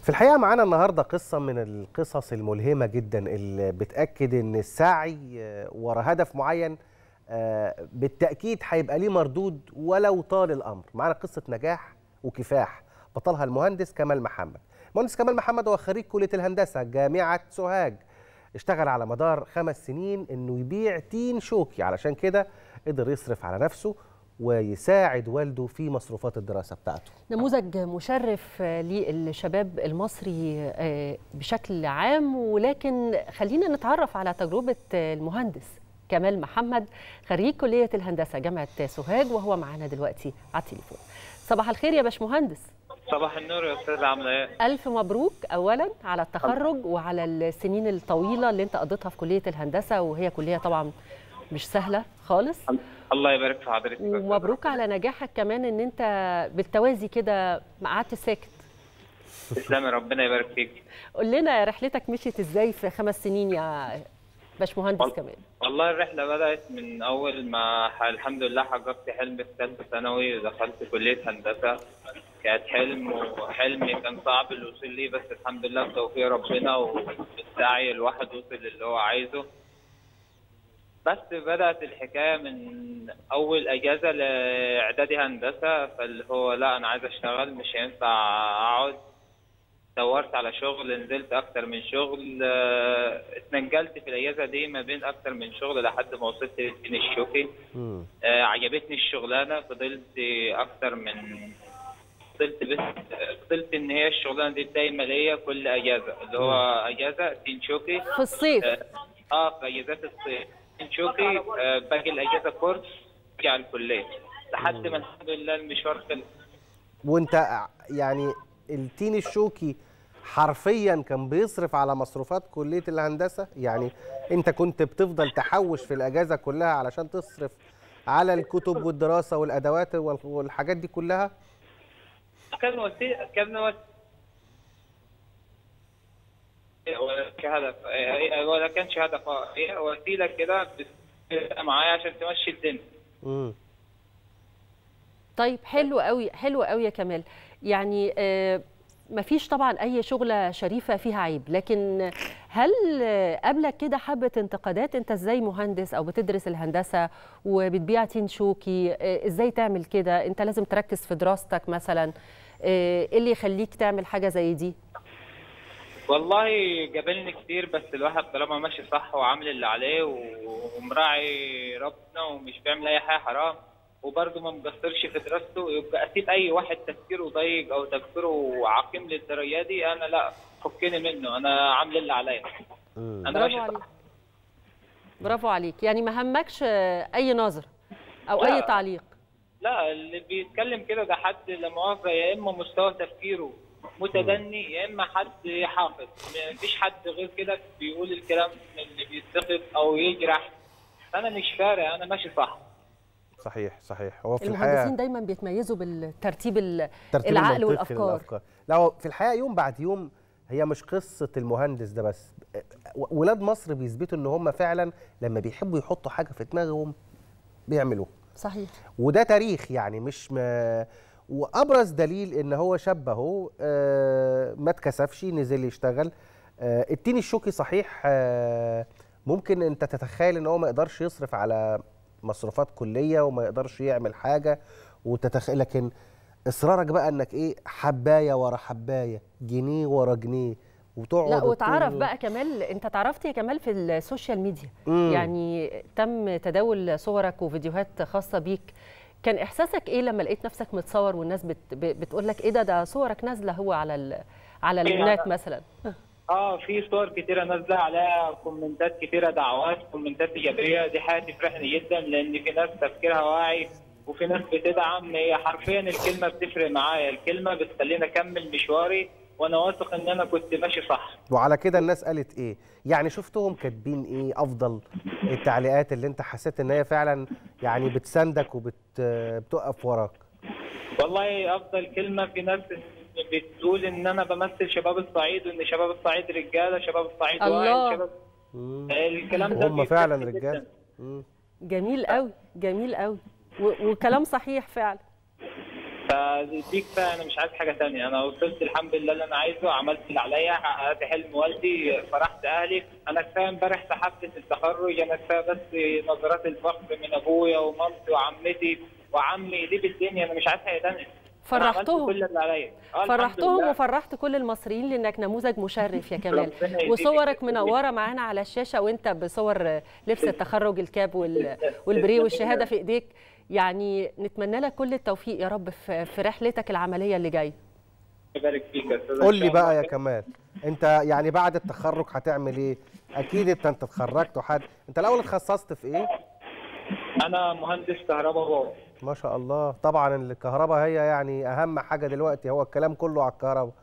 في الحقيقه معانا النهارده قصه من القصص الملهمه جدا اللي بتاكد ان السعي آه، ورا هدف معين آه، بالتاكيد هيبقى ليه مردود ولو طال الامر معانا قصه نجاح وكفاح بطلها المهندس كمال محمد المهندس كمال محمد هو خريج كليه الهندسه جامعه سوهاج اشتغل على مدار خمس سنين انه يبيع تين شوكي علشان كده قدر يصرف على نفسه ويساعد والده في مصروفات الدراسه بتاعته نموذج مشرف آه، للشباب المصري آه، بشكل عام ولكن خلينا نتعرف على تجربة آه، المهندس كمال محمد خريج كلية الهندسة جامعة سوهاج وهو معانا دلوقتي على التليفون صباح الخير يا باشمهندس صباح النور يا استاذ عامله ايه؟ ألف مبروك أولا على التخرج وعلى السنين الطويلة اللي أنت قضيتها في كلية الهندسة وهي كلية طبعا مش سهلة خالص الله يبارك في حضرتك يا أستاذ. ومبروك على نجاحك كمان ان انت بالتوازي كده ما قعدت ساكت تسلمي ربنا يبارك فيك قول لنا رحلتك مشيت ازاي في خمس سنين يا باشمهندس وال- كمان والله الرحله بدات من اول ما ح- الحمد لله حققت حلمي في ثالثه ثانوي ودخلت كليه هندسه كانت حلم وحلمي كان صعب الوصول ليه بس الحمد لله بتوفيق ربنا وبالسعي الواحد وصل اللي هو عايزه بس بدأت الحكاية من أول أجازة لإعدادي هندسة فاللي هو لا أنا عايز أشتغل مش هينفع أقعد دورت على شغل نزلت أكتر من شغل آه، اتنجلت في الأجازة دي ما بين أكتر من شغل لحد ما وصلت للدين الشوكي مم. آه، عجبتني الشغلانة فضلت أكتر من فضلت بس فضلت إن هي الشغلانة دي دايما ليا كل أجازة اللي هو أجازة دين شوكي في الصيف اه آه، في اجازات الصيف شوكي آه، باقي الاجازه كورس ارجع الكليه لحد ما الحمد لله المشوار خلص وانت ع- يعني التين الشوكي حرفيا كان بيصرف على مصروفات كليه الهندسه يعني انت كنت بتفضل تحوش في الاجازه كلها علشان تصرف على الكتب والدراسه والادوات وال- والحاجات دي كلها كان وسيله كان وسيله ولا كهدف آه، ولا كانش هدف آه، هي وسيله كده بتبقى معايا عشان تمشي الدنيا امم طيب حلو قوي حلو قوي يا كمال يعني آه، مفيش طبعا اي شغله شريفه فيها عيب لكن هل آه، قبلك كده حبه انتقادات انت ازاي مهندس او بتدرس الهندسه وبتبيع تين شوكي آه، ازاي تعمل كده انت لازم تركز في دراستك مثلا آه، ايه اللي يخليك تعمل حاجه زي دي والله قابلني كتير بس الواحد طالما ماشي صح وعامل اللي عليه ومراعي ربنا ومش بيعمل اي حاجه حرام وبرضه ما مقصرش في دراسته يبقى اسيب اي واحد تفكيره ضيق او تفكيره عقيم للدرجه دي انا لا فكني منه انا عامل اللي عليا امم انا برافو ماشي عليك صح برافو عليك يعني ما همكش آه، اي نظر او لا. اي تعليق لا اللي بيتكلم كده ده حد لا مؤاخذه يا اما مستوى تفكيره متدني يا اما حد حافظ مفيش حد غير كده بيقول الكلام اللي بيتسقط او يجرح انا مش فارق انا ماشي صح صحيح صحيح هو في المهندسين الحقيقه دايما بيتميزوا بالترتيب ال- ترتيب العقل المنطقي والافكار لا هو في الحقيقه يوم بعد يوم هي مش قصه المهندس ده بس و- ولاد مصر بيثبتوا ان هم فعلا لما بيحبوا يحطوا حاجه في دماغهم بيعملوها صحيح وده تاريخ يعني مش ما وابرز دليل ان هو شاب اهو آه، ما اتكسفش نزل يشتغل آه، التين الشوكي صحيح آه، ممكن انت تتخيل ان هو ما يقدرش يصرف على مصروفات كليه وما يقدرش يعمل حاجه وتتخيل لكن اصرارك بقى انك ايه حبايه ورا حبايه جنيه ورا جنيه وتقعد لا وتعرف تقول- بقى كمال انت اتعرفت يا كمال في السوشيال ميديا مم. يعني تم تداول صورك وفيديوهات خاصه بيك كان احساسك ايه لما لقيت نفسك متصور والناس بت بتقول لك ايه ده ده صورك نازله هو على ال على النت مثلا اه في صور كتيره نازله عليها كومنتات كتيره دعوات كومنتات ايجابيه دي حاجه تفرحني جدا لان في ناس تفكيرها واعي وفي ناس بتدعم هي حرفيا الكلمه بتفرق معايا الكلمه بتخليني اكمل مشواري وانا واثق ان انا كنت ماشي صح وعلى كده الناس قالت ايه يعني شفتهم كاتبين ايه افضل التعليقات اللي انت حسيت ان هي فعلا يعني بتساندك وبتقف وراك والله افضل كلمه في ناس بتقول ان انا بمثل شباب الصعيد وان شباب الصعيد رجاله شباب الصعيد الله. واعي شباب مم. الكلام ده هم فعلا بيفرحني رجال جداً. مم. جميل قوي جميل قوي و- وكلام صحيح فعلا ف فدي كفايه انا مش عايز حاجه تانية انا وصلت الحمد لله اللي انا عايزه عملت اللي عليا حققت حلم والدي فرحت اهلي انا كفايه امبارح في حفله التخرج انا كفايه بس نظرات الفخر من ابويا ومامتي وعمتي وعمي دي بالدنيا انا مش عايز حاجه تانية أنا عملت فرحتهم كل اللي عليا آه، الحمد فرحتهم لله. وفرحت كل المصريين لانك نموذج مشرف يا كمال ربنا يديك وصورك العافية. منوره معانا على الشاشه وانت بصور لبس التخرج الكاب وال- والبري والشهاده في ايديك يعني نتمنى لك كل التوفيق يا رب في في رحلتك العمليه اللي جايه يبارك فيك يا استاذ قول إن لي شاء بقى الله. يا كمال انت يعني بعد التخرج هتعمل ايه اكيد انت انت اتخرجت وحد انت الاول اتخصصت في ايه انا مهندس كهرباء باور ما شاء الله طبعا الكهرباء هي يعني اهم حاجه دلوقتي هو الكلام كله على الكهرباء